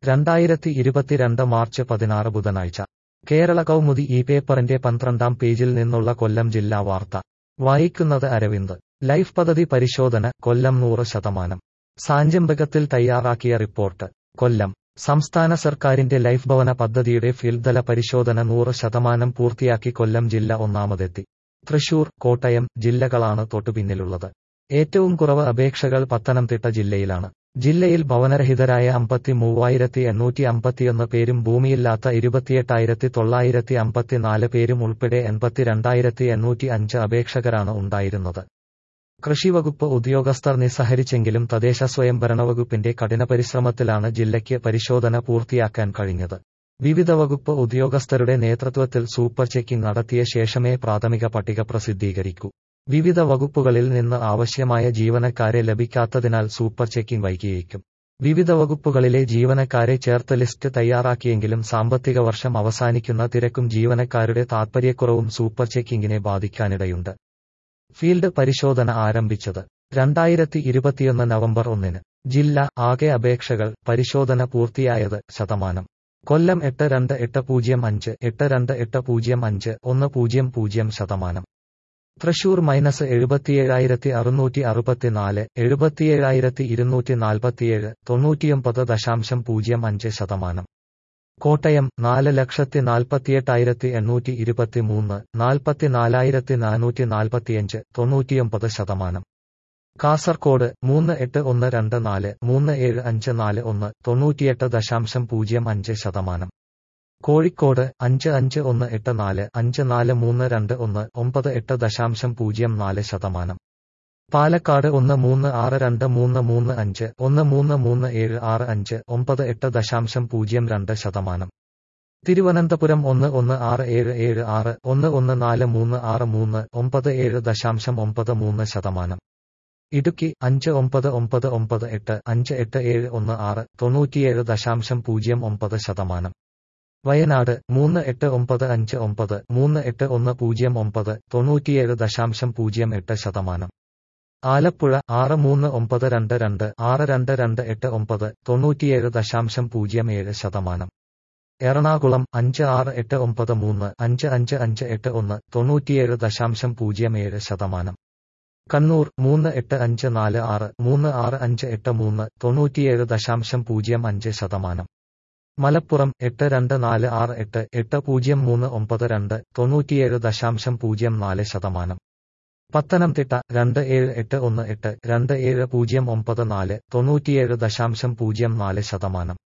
രണ്ടായിരത്തി ഇരുപത്തിരണ്ട് മാർച്ച് പതിനാറ് ബുധനാഴ്ച കേരള കൗമുദി ഈ പേപ്പറിന്റെ പന്ത്രണ്ടാം പേജിൽ നിന്നുള്ള കൊല്ലം ജില്ലാ വാർത്ത വായിക്കുന്നത് അരവിന്ദ് ലൈഫ് പദ്ധതി പരിശോധന കൊല്ലം നൂറ് ശതമാനം സാഞ്ചമ്പകത്തിൽ തയ്യാറാക്കിയ റിപ്പോർട്ട് കൊല്ലം സംസ്ഥാന സർക്കാരിന്റെ ലൈഫ് ഭവന പദ്ധതിയുടെ ഫീൽഡ് തല പരിശോധന നൂറ് ശതമാനം പൂർത്തിയാക്കി കൊല്ലം ജില്ല ഒന്നാമതെത്തി തൃശൂർ കോട്ടയം ജില്ലകളാണ് തൊട്ടുപിന്നിലുള്ളത് ഏറ്റവും കുറവ് അപേക്ഷകൾ പത്തനംതിട്ട ജില്ലയിലാണ് ജില്ലയിൽ ഭവനരഹിതരായ അമ്പത്തി മൂവായിരത്തി എണ്ണൂറ്റി അമ്പത്തിയൊന്ന് പേരും ഭൂമിയില്ലാത്ത ഇരുപത്തിയെട്ടായിരത്തി തൊള്ളായിരത്തി അമ്പത്തിനാല് പേരും ഉൾപ്പെടെ എൺപത്തിരണ്ടായിരത്തി എണ്ണൂറ്റി അഞ്ച് അപേക്ഷകരാണ് ഉണ്ടായിരുന്നത് കൃഷിവകുപ്പ് ഉദ്യോഗസ്ഥർ നിസ്സഹരിച്ചെങ്കിലും തദ്ദേശ സ്വയംഭരണ വകുപ്പിന്റെ കഠിന പരിശ്രമത്തിലാണ് ജില്ലയ്ക്ക് പരിശോധന പൂർത്തിയാക്കാൻ കഴിഞ്ഞത് വിവിധ വകുപ്പ് ഉദ്യോഗസ്ഥരുടെ നേതൃത്വത്തിൽ സൂപ്പർ ചെക്കിംഗ് നടത്തിയ ശേഷമേ പ്രാഥമിക പട്ടിക പ്രസിദ്ധീകരിക്കൂ വിവിധ വകുപ്പുകളിൽ നിന്ന് ആവശ്യമായ ജീവനക്കാരെ ലഭിക്കാത്തതിനാൽ സൂപ്പർ ചെക്കിംഗ് വൈകിയേക്കും വിവിധ വകുപ്പുകളിലെ ജീവനക്കാരെ ചേർത്ത് ലിസ്റ്റ് തയ്യാറാക്കിയെങ്കിലും സാമ്പത്തിക വർഷം അവസാനിക്കുന്ന തിരക്കും ജീവനക്കാരുടെ താൽപര്യക്കുറവും സൂപ്പർ ചെക്കിങ്ങിനെ ബാധിക്കാനിടയുണ്ട് ഫീൽഡ് പരിശോധന ആരംഭിച്ചത് രണ്ടായിരത്തി ഇരുപത്തിയൊന്ന് നവംബർ ഒന്നിന് ജില്ല ആകെ അപേക്ഷകൾ പരിശോധന പൂർത്തിയായത് ശതമാനം കൊല്ലം എട്ട് രണ്ട് എട്ട് പൂജ്യം അഞ്ച് എട്ട് രണ്ട് എട്ട് പൂജ്യം അഞ്ച് ഒന്ന് പൂജ്യം പൂജ്യം ശതമാനം തൃശൂർ മൈനസ് എഴുപത്തിയേഴായിരത്തി അറുന്നൂറ്റി അറുപത്തിനാല് എഴുപത്തിയേഴായിരത്തി ഇരുന്നൂറ്റി നാൽപ്പത്തിയേഴ് തൊണ്ണൂറ്റിയൊമ്പത് ദശാംശം പൂജ്യം അഞ്ച് ശതമാനം കോട്ടയം നാല് ലക്ഷത്തി നാൽപ്പത്തിയെട്ടായിരത്തി എണ്ണൂറ്റി ഇരുപത്തിമൂന്ന് നാൽപ്പത്തിനാലായിരത്തി നാനൂറ്റി നാൽപ്പത്തിയഞ്ച് തൊണ്ണൂറ്റിയൊമ്പത് ശതമാനം കാസർകോട് മൂന്ന് എട്ട് ഒന്ന് രണ്ട് നാല് മൂന്ന് ഏഴ് അഞ്ച് നാല് ഒന്ന് തൊണ്ണൂറ്റിയെട്ട് ദശാംശം പൂജ്യം അഞ്ച് ശതമാനം കോഴിക്കോട് അഞ്ച് അഞ്ച് ഒന്ന് എട്ട് നാല് അഞ്ച് നാല് മൂന്ന് രണ്ട് ഒന്ന് ഒമ്പത് എട്ട് ദശാംശം പൂജ്യം നാല് ശതമാനം പാലക്കാട് ഒന്ന് മൂന്ന് ആറ് രണ്ട് മൂന്ന് മൂന്ന് അഞ്ച് ഒന്ന് മൂന്ന് മൂന്ന് ഏഴ് ആറ് അഞ്ച് ഒമ്പത് എട്ട് ദശാംശം പൂജ്യം രണ്ട് ശതമാനം തിരുവനന്തപുരം ഒന്ന് ഒന്ന് ആറ് ഏഴ് ഏഴ് ആറ് ഒന്ന് ഒന്ന് നാല് മൂന്ന് ആറ് മൂന്ന് ഒമ്പത് ഏഴ് ദശാംശം ഒമ്പത് മൂന്ന് ശതമാനം ഇടുക്കി അഞ്ച് ഒമ്പത് ഒമ്പത് ഒമ്പത് എട്ട് അഞ്ച് എട്ട് ഏഴ് ഒന്ന് ആറ് തൊണ്ണൂറ്റിയേഴ് ദശാംശം പൂജ്യം ഒമ്പത് ശതമാനം വയനാട് മൂന്ന് എട്ട് ഒമ്പത് അഞ്ച് ഒമ്പത് മൂന്ന് എട്ട് ഒന്ന് പൂജ്യം ഒമ്പത് തൊണ്ണൂറ്റിയേഴ് ദശാംശം പൂജ്യം എട്ട് ശതമാനം ആലപ്പുഴ ആറ് മൂന്ന് ഒമ്പത് രണ്ട് രണ്ട് ആറ് രണ്ട് രണ്ട് എട്ട് ഒമ്പത് തൊണ്ണൂറ്റിയേഴ് ദശാംശം പൂജ്യം ഏഴ് ശതമാനം എറണാകുളം അഞ്ച് ആറ് എട്ട് ഒമ്പത് മൂന്ന് അഞ്ച് അഞ്ച് അഞ്ച് എട്ട് ഒന്ന് തൊണ്ണൂറ്റിയേഴ് ദശാംശം പൂജ്യം ഏഴ് ശതമാനം കണ്ണൂർ മൂന്ന് എട്ട് അഞ്ച് നാല് ആറ് മൂന്ന് ആറ് അഞ്ച് എട്ട് മൂന്ന് തൊണ്ണൂറ്റിയേഴ് ദശാംശം പൂജ്യം അഞ്ച് ശതമാനം മലപ്പുറം എട്ട് രണ്ട് നാല് ആറ് എട്ട് എട്ട് പൂജ്യം മൂന്ന് ഒമ്പത് രണ്ട് തൊണ്ണൂറ്റിയേഴ് ദശാംശം പൂജ്യം നാല് ശതമാനം പത്തനംതിട്ട രണ്ട് ഏഴ് എട്ട് ഒന്ന് എട്ട് രണ്ട് ഏഴ് പൂജ്യം ഒമ്പത് നാല് തൊണ്ണൂറ്റിയേഴ് ദശാംശം പൂജ്യം നാല് ശതമാനം